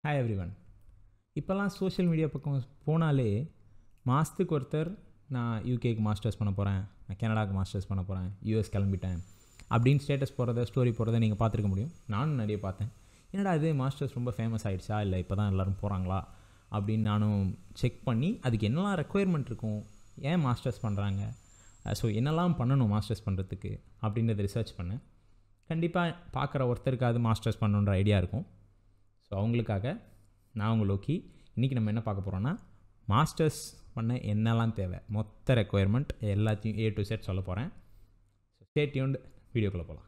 Hi everyone இப்போல்லாம் social media பக்கம் போனாலே மாதத்துக்கு ஒருத்தர் நான் யூகேக்கு மாஸ்டர்ஸ் பண்ண போகிறேன் நான் கனடாக்கு மாஸ்டர்ஸ் பண்ண போகிறேன் யூஎஸ் கிளம்பிட்டேன் அப்படின்னு ஸ்டேட்டஸ் போகிறத ஸ்டோரி போகிறத நீங்கள் பார்த்துருக்க முடியும் நானும் நிறைய பார்த்தேன் என்னடா இது மாஸ்டர்ஸ் ரொம்ப ஃபேமஸ் ஆகிடுச்சா இல்லை இப்போ தான் எல்லோரும் போகிறாங்களா அப்படின்னு நானும் செக் பண்ணி அதுக்கு என்னெல்லாம் ரெக்குயர்மெண்ட் இருக்கும் ஏன் மாஸ்டர்ஸ் பண்ணுறாங்க ஸோ என்னெல்லாம் பண்ணணும் மாஸ்டர்ஸ் பண்ணுறதுக்கு அப்படின்றத ரிசர்ச் பண்ணேன் கண்டிப்பாக பார்க்குற ஒருத்தருக்கு அது மாஸ்டர்ஸ் பண்ணணுன்ற ஐடியா இருக்கும் ஸோ அவங்களுக்காக நான் உங்கள் லோக்கி இன்றைக்கி நம்ம என்ன பார்க்க போகிறோன்னா மாஸ்டர்ஸ் பண்ண என்னெல்லாம் தேவை மொத்த ரெக்குயர்மெண்ட் எல்லாத்தையும் ஏ டு செட் சொல்ல போகிறேன் ஸோ ஸ்டே டியூன்ட் வீடியோக்குள்ளே போகலாம்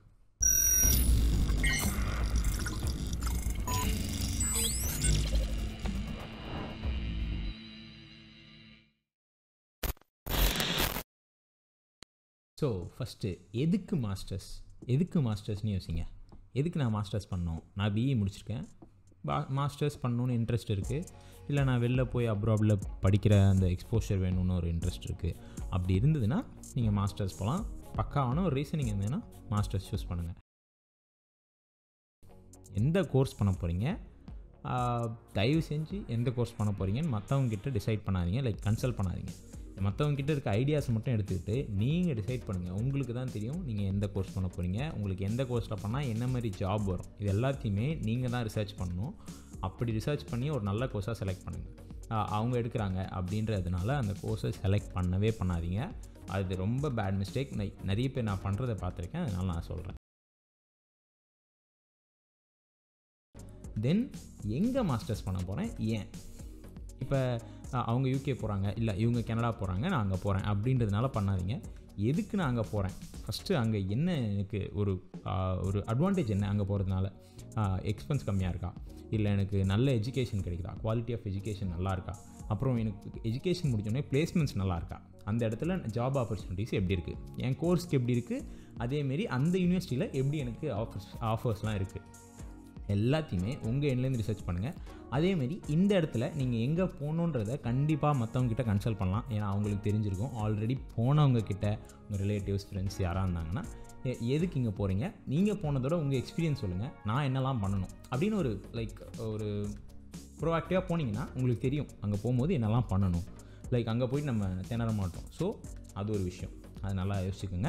ஸோ ஃபஸ்ட்டு எதுக்கு மாஸ்டர்ஸ் எதுக்கு மாஸ்டர்ஸ்னு யோசிங்க எதுக்கு நான் மாஸ்டர்ஸ் பண்ணோம் நான் பிஇ முடிச்சிருக்கேன் பா மாஸ்டர்ஸ் பண்ணணுன்னு இன்ட்ரெஸ்ட் இருக்குது இல்லை நான் வெளில போய் அப்ராடில் படிக்கிற அந்த எக்ஸ்போஷர் வேணும்னு ஒரு இன்ட்ரெஸ்ட் இருக்குது அப்படி இருந்ததுன்னா நீங்கள் மாஸ்டர்ஸ் போகலாம் பக்காவான ஒரு ரீசனிங் இருந்ததுன்னா மாஸ்டர்ஸ் சூஸ் பண்ணுங்கள் எந்த கோர்ஸ் பண்ண போகிறீங்க தயவு செஞ்சு எந்த கோர்ஸ் பண்ண போகிறீங்கன்னு மற்றவங்ககிட்ட டிசைட் பண்ணாதீங்க லைக் கன்சல்ட் பண்ணாதீங்க மற்றவங்ககிட்ட இருக்க ஐடியாஸ் மட்டும் எடுத்துக்கிட்டு நீங்கள் டிசைட் பண்ணுங்கள் உங்களுக்கு தான் தெரியும் நீங்கள் எந்த கோர்ஸ் பண்ண போகிறீங்க உங்களுக்கு எந்த கோர்ஸில் பண்ணால் என்ன மாதிரி ஜாப் வரும் இது எல்லாத்தையுமே நீங்கள் தான் ரிசர்ச் பண்ணணும் அப்படி ரிசர்ச் பண்ணி ஒரு நல்ல கோர்ஸாக செலக்ட் பண்ணுங்கள் அவங்க எடுக்கிறாங்க அப்படின்றதுனால அந்த கோர்ஸை செலக்ட் பண்ணவே பண்ணாதீங்க அது ரொம்ப பேட் மிஸ்டேக் நிறைய பேர் நான் பண்ணுறதை பார்த்துருக்கேன் அதனால் நான் சொல்கிறேன் தென் எங்கே மாஸ்டர்ஸ் பண்ண போகிறேன் ஏன் இப்போ அவங்க யூகே போகிறாங்க இல்லை இவங்க கனடா போகிறாங்க நான் அங்கே போகிறேன் அப்படின்றதுனால பண்ணாதீங்க எதுக்கு நான் அங்கே போகிறேன் ஃபஸ்ட்டு அங்கே என்ன எனக்கு ஒரு ஒரு அட்வான்டேஜ் என்ன அங்கே போகிறதுனால எக்ஸ்பென்ஸ் கம்மியாக இருக்கா இல்லை எனக்கு நல்ல எஜுகேஷன் கிடைக்குதா குவாலிட்டி ஆஃப் எஜுகேஷன் நல்லா இருக்கா அப்புறம் எனக்கு எஜுகேஷன் முடிஞ்சோடனே பிளேஸ்மெண்ட்ஸ் நல்லா இருக்கா அந்த இடத்துல ஜாப் ஆப்பர்ச்சுனிட்டிஸ் எப்படி இருக்குது என் கோர்ஸ்க்கு எப்படி இருக்குது அதேமாரி அந்த யூனிவர்சிட்டியில் எப்படி எனக்கு ஆஃபர்ஸ் ஆஃபர்ஸ்லாம் இருக்குது எல்லாத்தையுமே உங்கள் எண்ட்லேருந்து ரிசர்ச் பண்ணுங்கள் அதேமாரி இந்த இடத்துல நீங்கள் எங்கே போகணுன்றதை கண்டிப்பாக மற்றவங்ககிட்ட கன்சல்ட் பண்ணலாம் ஏன்னா அவங்களுக்கு தெரிஞ்சிருக்கும் ஆல்ரெடி போனவங்க கிட்ட உங்கள் ரிலேட்டிவ்ஸ் ஃப்ரெண்ட்ஸ் யாராக இருந்தாங்கன்னா எதுக்கு இங்கே போகிறீங்க நீங்கள் போனதோட உங்கள் எக்ஸ்பீரியன்ஸ் சொல்லுங்கள் நான் என்னெல்லாம் பண்ணணும் அப்படின்னு ஒரு லைக் ஒரு ப்ரோஆக்டிவாக போனீங்கன்னா உங்களுக்கு தெரியும் அங்கே போகும்போது என்னெல்லாம் பண்ணணும் லைக் அங்கே போய் நம்ம திணற மாட்டோம் ஸோ அது ஒரு விஷயம் அது நல்லா யோசிச்சுக்கோங்க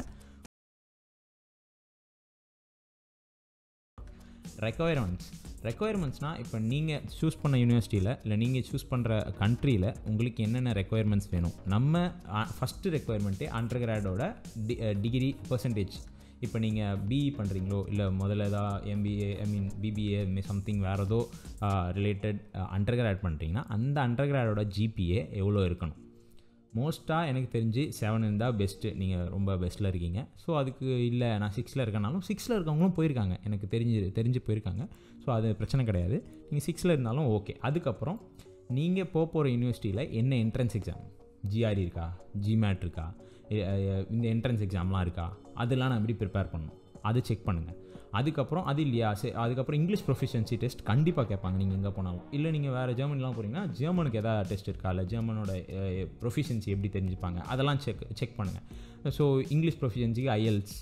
ரெக்குயர்மெண்ட்ஸ் ரெக்குயர்மெண்ட்ஸ்னால் இப்போ நீங்கள் சூஸ் பண்ண யூனிவர்சிட்டியில் இல்லை நீங்கள் சூஸ் பண்ணுற கண்ட்ரியில் உங்களுக்கு என்னென்ன ரெக்குயர்மெண்ட்ஸ் வேணும் நம்ம ஃபஸ்ட்டு ரெக்குயர்மெண்ட்டே அண்டர் கிராடோட டி டிகிரி பர்சன்டேஜ் இப்போ நீங்கள் பிஇ பண்ணுறீங்களோ இல்லை முதல்ல ஏதாவது MBA I mean BBA something வேறு ஏதோ ரிலேட்டட் அண்டர் கிராட் பண்ணுறீங்கன்னா அந்த அண்டர் கிராடோட ஜிபிஏ எவ்வளோ இருக்கணும் மோஸ்ட்டாக எனக்கு தெரிஞ்சு செவன் இருந்தால் பெஸ்ட்டு நீங்கள் ரொம்ப பெஸ்ட்டில் இருக்கீங்க ஸோ அதுக்கு இல்லை நான் சிக்ஸில் இருக்கனாலும் சிக்ஸில் இருக்கவங்களும் போயிருக்காங்க எனக்கு தெரிஞ்சு தெரிஞ்சு போயிருக்காங்க ஸோ அது பிரச்சனை கிடையாது நீங்கள் சிக்ஸில் இருந்தாலும் ஓகே அதுக்கப்புறம் நீங்கள் போக போகிற யூனிவர்சிட்டியில் என்ன என்ட்ரன்ஸ் எக்ஸாம் ஜிஆர்இ இருக்கா ஜிமேட் இருக்கா இந்த என்ட்ரன்ஸ் எக்ஸாம்லாம் இருக்கா அதெல்லாம் நான் எப்படி ப்ரிப்பேர் பண்ணணும் அது செக் பண்ணுங்கள் அதுக்கப்புறம் அது இல்லையா சரி அதுக்கப்புறம் இங்கிலீஷ் ப்ரொஃபிஷியன்சி டெஸ்ட் கண்டிப்பாக கேட்பாங்க நீங்கள் எங்கே போனாலும் இல்லை நீங்கள் வேறு ஜெர்மனிலாம் போகிறீங்கன்னா ஜெர்மனுக்கு எதாவது டெஸ்ட் இருக்கா இல்லை ஜெர்மனோட ப்ரொஃபிஷியன்சி எப்படி தெரிஞ்சுப்பாங்க அதெல்லாம் செக் செக் பண்ணுங்கள் ஸோ இங்கிலீஷ் ப்ரொஃபிஷியன்சிக்கு ஐஎல்ஸ்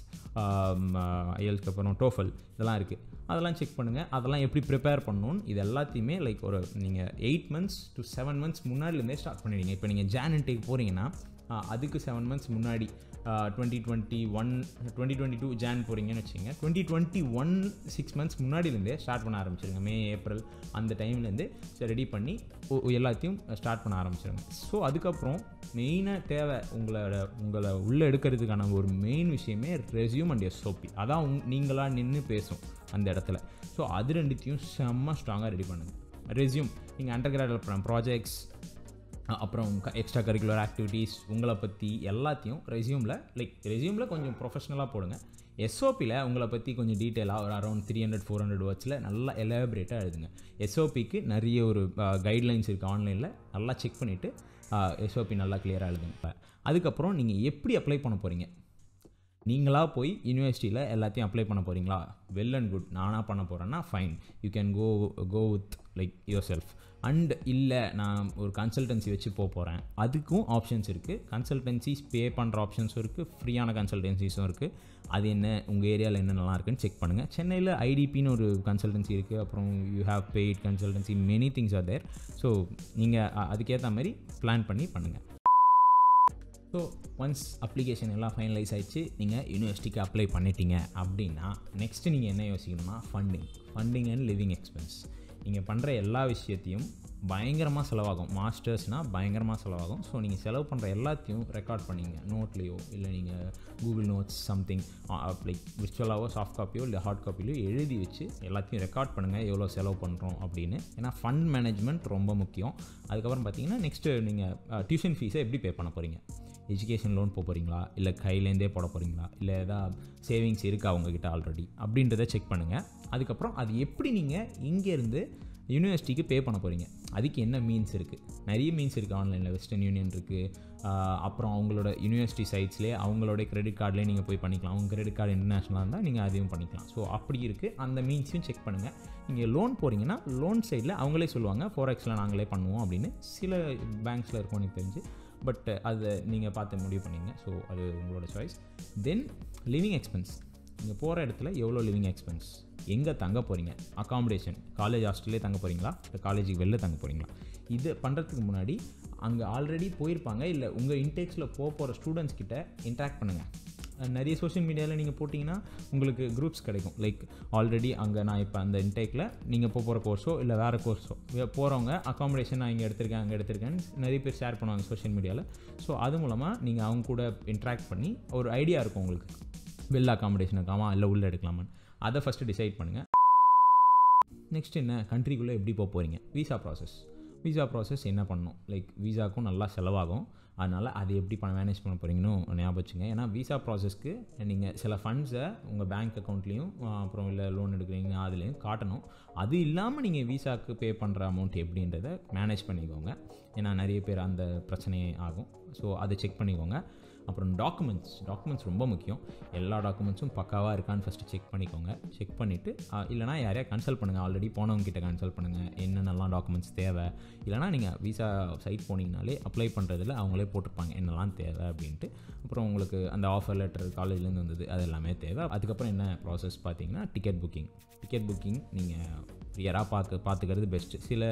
ஐஎல்ஸ்க்கு அப்புறம் டோஃபல் இதெல்லாம் இருக்குது அதெல்லாம் செக் பண்ணுங்கள் அதெல்லாம் எப்படி ப்ரிப்பேர் பண்ணணும்னு இது எல்லாத்தையுமே லைக் ஒரு நீங்கள் eight months to seven months முன்னாடிலேருந்தே ஸ்டார்ட் பண்ணிடுங்க இப்போ நீங்கள் ஜான் இன்டேக் போகிறீங்கன்னா அதுக்கு செவன் மந்த்ஸ் முன்னாடி twenty twenty one twenty twenty two Jan போகிறீங்கன்னு வச்சுங்க twenty twenty one six months முன்னாடிலேருந்தே ஸ்டார்ட் பண்ண ஆரம்பிச்சிருங்க மே ஏப்ரல் அந்த டைம்லேருந்து ரெடி பண்ணி எல்லாத்தையும் ஸ்டார்ட் பண்ண ஆரம்பிச்சிருங்க ஸோ அதுக்கப்புறம் மெயினாக தேவை உங்களோட உங்களை உள்ளே எடுக்கிறதுக்கான ஒரு மெயின் விஷயமே ரெசியூம் அண்ட் எஸ்ஓபி அதான் உங் நீங்களாக நின்று பேசும் அந்த இடத்துல ஸோ அது ரெண்டுத்தையும் செம்ம ஸ்ட்ராங்காக ரெடி பண்ணுங்கள் ரெசியூம் நீங்கள் அண்டர் கிராட் ப்ராஜெக்ட்ஸ் அப்புறம் எக்ஸ்ட்ரா கரிக்குலர் ஆக்டிவிட்டீஸ் உங்களை பற்றி எல்லாத்தையும் ரெசியூமில் லைக் ரெசியூமில் கொஞ்சம் ப்ரொஃபஷ்னலாக போடுங்க எஸ்ஓபியில் உங்களை பற்றி கொஞ்சம் டீட்டெயிலாக ஒரு around three hundred four hundred வேர்ட்ஸில் நல்லா எலாபரேட்டாக எழுதுங்க எஸ்ஓபிக்கு நிறைய ஒரு கைட்லைன்ஸ் இருக்குது ஆன்லைனில் நல்லா செக் பண்ணிவிட்டு எஸ்ஓபி நல்லா கிளியராக எழுதுங்க அதுக்கப்புறம் நீங்கள் எப்படி அப்ளை பண்ண போகிறீங்க நீங்களாக போய் யூனிவர்சிட்டியில் எல்லாத்தையும் அப்ளை பண்ண போகிறீங்களா வெல் அண்ட் குட் நானாக பண்ண போகிறேன்னா fine you can go go with like yourself and இல்லை நான் ஒரு கன்சல்டன்சி வச்சு போக போகிறேன் அதுக்கும் ஆப்ஷன்ஸ் இருக்குது கன்சல்டன்சிஸ் பே பண்ணுற ஆப்ஷன்ஸும் இருக்குது ஃப்ரீயான கன்சல்டன்சிஸும் இருக்குது அது என்ன உங்கள் ஏரியாவில் என்னென்னலாம் இருக்குன்னு செக் பண்ணுங்கள் சென்னையில் ஐடிபின்னு ஒரு கன்சல்டன்சி இருக்குது அப்புறம் you have paid consultancy many things are there so நீங்கள் அதுக்கேற்ற மாதிரி பிளான் பண்ணி பண்ணுங்கள் ஸோ ஒன்ஸ் அப்ளிகேஷன் எல்லாம் ஃபைனலைஸ் ஆயிடுச்சு நீங்கள் யூனிவர்சிட்டிக்கு அப்ளை பண்ணிட்டீங்க அப்படின்னா நெக்ஸ்ட்டு நீங்கள் என்ன யோசிக்கணும்னா funding funding and living expense நீங்கள் பண்ணுற எல்லா விஷயத்தையும் பயங்கரமாக செலவாகும் மாஸ்டர்ஸ்னால் பயங்கரமாக செலவாகும் ஸோ நீங்கள் செலவு பண்ணுற எல்லாத்தையும் ரெக்கார்ட் பண்ணிங்க நோட்லேயோ இல்லை நீங்கள் கூகுள் நோட்ஸ் சம்திங் லைக் விர்ச்சுவலாகவோ சாஃப்ட் காப்பியோ இல்லை ஹார்ட் காப்பிலையோ எழுதி வச்சு எல்லாத்தையும் ரெக்கார்ட் பண்ணுங்கள் எவ்வளோ செலவு பண்ணுறோம் அப்படின்னு ஏன்னா ஃபண்ட் மேனேஜ்மெண்ட் ரொம்ப முக்கியம் அதுக்கப்புறம் பார்த்தீங்கன்னா நெக்ஸ்ட்டு நீங்கள் டியூஷன் ஃபீஸை எப்படி பே பண்ண போகிறீங்க எஜுகேஷன் லோன் போக போகிறீங்களா இல்லை கையிலேருந்தே போட போகிறீங்களா இல்லை எதாவது சேவிங்ஸ் இருக்கா அவங்கக்கிட்ட ஆல்ரெடி அப்படின்றத செக் பண்ணுங்கள் அதுக்கப்புறம் அது எப்படி நீங்கள் இங்கேருந்து யூனிவர்சிட்டிக்கு பே பண்ண போகிறீங்க அதுக்கு என்ன மீன்ஸ் இருக்குது நிறைய மீன்ஸ் இருக்குது ஆன்லைனில் வெஸ்டர்ன் யூனியன் இருக்குது அப்புறம் அவங்களோட யூனிவர்சிட்டி சைட்ஸ்லேயே அவங்களோட கிரெடிட் கார்ட்லேயே நீங்கள் போய் பண்ணிக்கலாம் அவங்க கிரெடிட் கார்டு இன்டர்நேஷ்னலாக இருந்தால் நீங்கள் அதையும் பண்ணிக்கலாம் ஸோ அப்படி இருக்குது அந்த மீன்ஸையும் செக் பண்ணுங்கள் நீங்கள் லோன் போகிறீங்கன்னா லோன் சைடில் அவங்களே சொல்லுவாங்க ஃபோர் எக்ஸில் நாங்களே பண்ணுவோம் அப்படின்னு சில பேங்க்ஸில் இருக்கும் எனக்கு தெரிஞ்சு பட் அதை நீங்கள் பார்த்து முடிவு பண்ணிங்க ஸோ அது உங்களோட சாய்ஸ் தென் லிவிங் எக்ஸ்பென்ஸ் நீங்கள் போகிற இடத்துல எவ்வளோ லிவிங் எக்ஸ்பென்ஸ் எங்கே தங்க போகிறீங்க அகாமடேஷன் காலேஜ் ஹாஸ்டல்லே தங்க போகிறீங்களா இல்லை காலேஜுக்கு வெளில தங்க போகிறீங்களா இது பண்ணுறதுக்கு முன்னாடி அங்கே ஆல்ரெடி போயிருப்பாங்க இல்லை உங்கள் இன்டேக்ஸில் போக போகிற ஸ்டூடெண்ட்ஸ் கிட்ட இன்ட்ராக்ட் பண்ணுங்கள் நிறைய சோஷியல் மீடியாவில் நீங்கள் போட்டிங்கன்னா உங்களுக்கு குரூப்ஸ் கிடைக்கும் லைக் ஆல்ரெடி அங்கே நான் இப்போ அந்த இன்டேக்கில் நீங்கள் போக போகிற கோர்ஸோ இல்லை வேறு கோர்ஸோ போகிறவங்க அகாமடேஷன் நான் இங்கே எடுத்திருக்கேன் அங்கே எடுத்திருக்கேன்னு நிறைய பேர் ஷேர் பண்ணுவாங்க சோஷியல் மீடியாவில் ஸோ அது மூலமாக நீங்கள் அவங்க கூட இன்ட்ராக்ட் பண்ணி ஒரு ஐடியா இருக்கும் உங்களுக்கு வெளில அகாமடேஷன் இருக்காமா இல்லை உள்ளே எடுக்கலாமான்னு அதை ஃபஸ்ட்டு டிசைட் பண்ணுங்கள் நெக்ஸ்ட் என்ன கண்ட்ரிக்குள்ளே எப்படி போக போகிறீங்க விசா ப்ராசஸ் விசா ப்ராசஸ் என்ன பண்ணணும் லைக் விசாக்கும் நல்லா செலவாகும் அதனால் அது எப்படி பண்ண மேனேஜ் பண்ண போகிறீங்கன்னு ஞாபகம் வச்சுங்க ஏன்னா விசா ப்ராசஸ்க்கு நீங்கள் சில ஃபண்ட்ஸை உங்கள் பேங்க் அக்கௌண்ட்லேயும் அப்புறம் இல்லை லோன் எடுக்கிறீங்க அதுலேயும் காட்டணும் அது இல்லாமல் நீங்கள் விசாவுக்கு பே பண்ணுற அமௌண்ட் எப்படின்றத மேனேஜ் பண்ணிக்கோங்க ஏன்னா நிறைய பேர் அந்த பிரச்சனையே ஆகும் ஸோ அதை செக் பண்ணிக்கோங்க அப்புறம் டாக்குமெண்ட்ஸ் டாக்குமெண்ட்ஸ் ரொம்ப முக்கியம் எல்லா டாக்குமெண்ட்ஸும் பக்காவாக இருக்கான்னு ஃபஸ்ட்டு செக் பண்ணிக்கோங்க செக் பண்ணிவிட்டு இல்லைனா யாரையா கன்சல்ட் பண்ணுங்கள் ஆல்ரெடி போனவங்க கிட்ட கன்சல்ட் பண்ணுங்கள் என்னென்னலாம் டாக்குமெண்ட்ஸ் தேவை இல்லைனா நீங்கள் விசா சைட் போனீங்கனாலே அப்ளை பண்ணுறதுல அவங்களே போட்டிருப்பாங்க என்னெல்லாம் தேவை அப்படின்ட்டு அப்புறம் உங்களுக்கு அந்த ஆஃபர் லெட்டர் காலேஜ்லேருந்து வந்தது அது எல்லாமே தேவை அதுக்கப்புறம் என்ன ப்ராசஸ் பார்த்தீங்கன்னா டிக்கெட் புக்கிங் டிக்கெட் புக்கிங் நீங்கள் ப்ரியராக பார்த்து பார்த்துக்கிறது பெஸ்ட்டு சில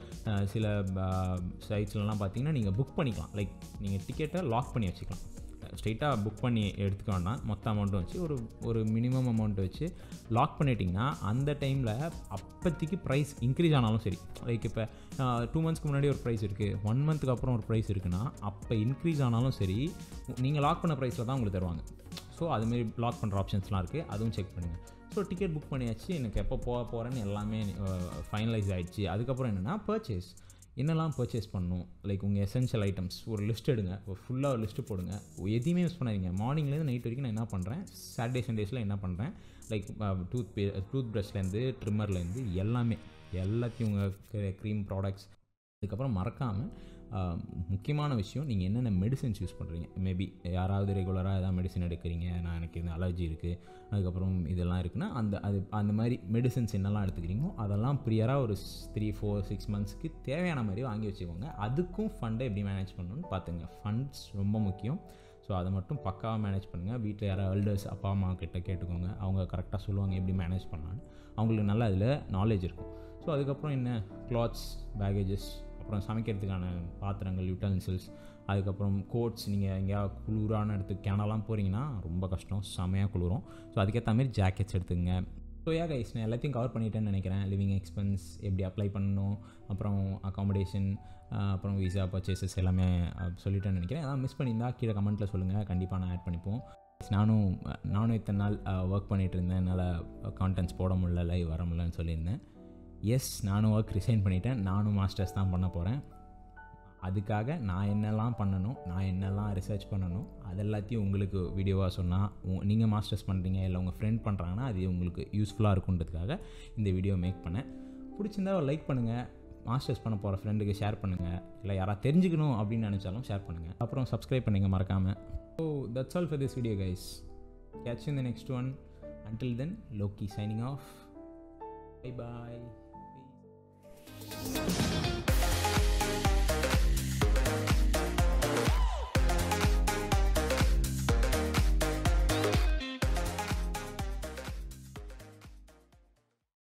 சில சைட்ஸ்லலாம் பார்த்தீங்கன்னா நீங்கள் புக் பண்ணிக்கலாம் லைக் நீங்கள் டிக்கெட்டை லாக் பண்ணி வச்சுக்கலாம் ஸ்ட்ரெயிட்டாக புக் பண்ணி எடுத்துக்க வேண்டாம் மொத்த அமௌண்ட்டும் வச்சு ஒரு ஒரு மினிமம் அமௌண்ட் வச்சு லாக் பண்ணிட்டிங்கன்னா அந்த டைமில் அப்போதைக்கு ப்ரைஸ் இன்க்ரீஸ் ஆனாலும் சரி லைக் இப்போ டூ மந்த்ஸ்க்கு முன்னாடி ஒரு ப்ரைஸ் இருக்குது ஒன் மந்த்துக்கு அப்புறம் ஒரு ப்ரைஸ் இருக்குன்னா அப்போ இன்க்ரீஸ் ஆனாலும் சரி நீங்கள் லாக் பண்ண ப்ரைஸில் தான் உங்களுக்கு தருவாங்க ஸோ அதுமாரி லாக் பண்ணுற ஆப்ஷன்ஸ்லாம் இருக்குது அதுவும் செக் பண்ணுங்கள் ஸோ டிக்கெட் புக் பண்ணியாச்சு எனக்கு எப்போ போக போகிறேன்னு எல்லாமே ஃபைனலைஸ் ஆகிடுச்சு அதுக்கப்புறம் என்னென்னா பர்ச்சேஸ் என்னெல்லாம் பர்ச்சேஸ் பண்ணணும் லைக் உங்கள் எசென்ஷியல் ஐட்டம்ஸ் ஒரு லிஸ்ட் எடுங்க ஒரு ஃபுல்லாக ஒரு லிஸ்ட்டு போடுங்க எதையுமே யூஸ் பண்ணாதீங்க மார்னிங்லேருந்து நைட் வரைக்கும் நான் என்ன பண்ணுறேன் சாட்டர்டே சண்டேஸில் என்ன பண்ணுறேன் லைக் டூத் பே டூத் ப்ரஷ்லேருந்து ட்ரிம்மர்லேருந்து எல்லாமே எல்லாத்தையும் உங்கள் க்ரீம் ப்ராடக்ட்ஸ் அதுக்கப்புறம் மறக்காமல் முக்கியமான விஷயம் நீங்கள் என்னென்ன மெடிசன்ஸ் யூஸ் பண்ணுறீங்க மேபி யாராவது ரெகுலராக எதாவது மெடிசன் எடுக்கிறீங்க நான் எனக்கு இந்த அலர்ஜி இருக்குது அதுக்கப்புறம் இதெல்லாம் இருக்குன்னா அந்த அது அந்த மாதிரி மெடிசன்ஸ் என்னெல்லாம் எடுத்துக்கிறீங்களோ அதெல்லாம் ப்ரியராக ஒரு த்ரீ ஃபோர் சிக்ஸ் மந்த்ஸ்க்கு தேவையான மாதிரி வாங்கி வச்சுக்கோங்க அதுக்கும் ஃபண்டை எப்படி மேனேஜ் பண்ணணும்னு பார்த்துங்க ஃபண்ட்ஸ் ரொம்ப முக்கியம் ஸோ அதை மட்டும் பக்காவாக மேனேஜ் பண்ணுங்கள் வீட்டில் யாராவது எல்டர்ஸ் அப்பா அம்மா கிட்ட கேட்டுக்கோங்க அவங்க கரெக்டாக சொல்லுவாங்க எப்படி மேனேஜ் பண்ணலான்னு அவங்களுக்கு நல்லா அதில் நாலேஜ் இருக்கும் ஸோ அதுக்கப்புறம் என்ன கிளாத்ஸ் பேகேஜஸ் அப்புறம் சமைக்கிறதுக்கான பாத்திரங்கள் யூட்டன்சில்ஸ் அதுக்கப்புறம் கோட்ஸ் நீங்கள் எங்கேயாவது குளிரான இடத்துக்கு கேனலாம் போகிறீங்கன்னா ரொம்ப கஷ்டம் செமையாக குளிரும் ஸோ அதுக்கேற்ற மாதிரி ஜாக்கெட்ஸ் எடுத்துங்க ஸோ யா கைஸ் நான் எல்லாத்தையும் கவர் பண்ணிட்டேன்னு நினைக்கிறேன் லிவிங் எக்ஸ்பென்ஸ் எப்படி அப்ளை பண்ணணும் அப்புறம் அகாமடேஷன் அப்புறம் விசா பர்ச்சேசஸ் எல்லாமே சொல்லிட்டேன்னு நினைக்கிறேன் அதான் மிஸ் பண்ணியிருந்தா கீழே கமெண்ட்டில் சொல்லுங்கள் கண்டிப்பாக நான் ஆட் பண்ணிப்போம் நானும் நானும் இத்தனை நாள் ஒர்க் பண்ணிகிட்டு இருந்தேன் என்னால் கான்டென்ட்ஸ் போட முடியல லைவ் வர முடியலன்னு சொல்லியிருந்தேன் எஸ் நானும் ஒர்க் ரிசைன் பண்ணிட்டேன் நானும் மாஸ்டர்ஸ் தான் பண்ண போகிறேன் அதுக்காக நான் என்னெல்லாம் பண்ணணும் நான் என்னெல்லாம் ரிசர்ச் பண்ணணும் அது எல்லாத்தையும் உங்களுக்கு வீடியோவாக சொன்னால் நீங்கள் மாஸ்டர்ஸ் பண்ணுறீங்க இல்லை உங்கள் ஃப்ரெண்ட் பண்ணுறாங்கன்னா அது உங்களுக்கு யூஸ்ஃபுல்லாக இருக்குன்றதுக்காக இந்த வீடியோ மேக் பண்ணேன் பிடிச்சிருந்தா லைக் பண்ணுங்கள் மாஸ்டர்ஸ் பண்ண போகிற ஃப்ரெண்டுக்கு ஷேர் பண்ணுங்கள் இல்லை யாராவது தெரிஞ்சுக்கணும் அப்படின்னு நினச்சாலும் ஷேர் பண்ணுங்கள் அப்புறம் சப்ஸ்கிரைப் பண்ணுங்கள் மறக்காமல் so that's all for this video guys catch in the next one until then Lokki signing off bye bye Podcast.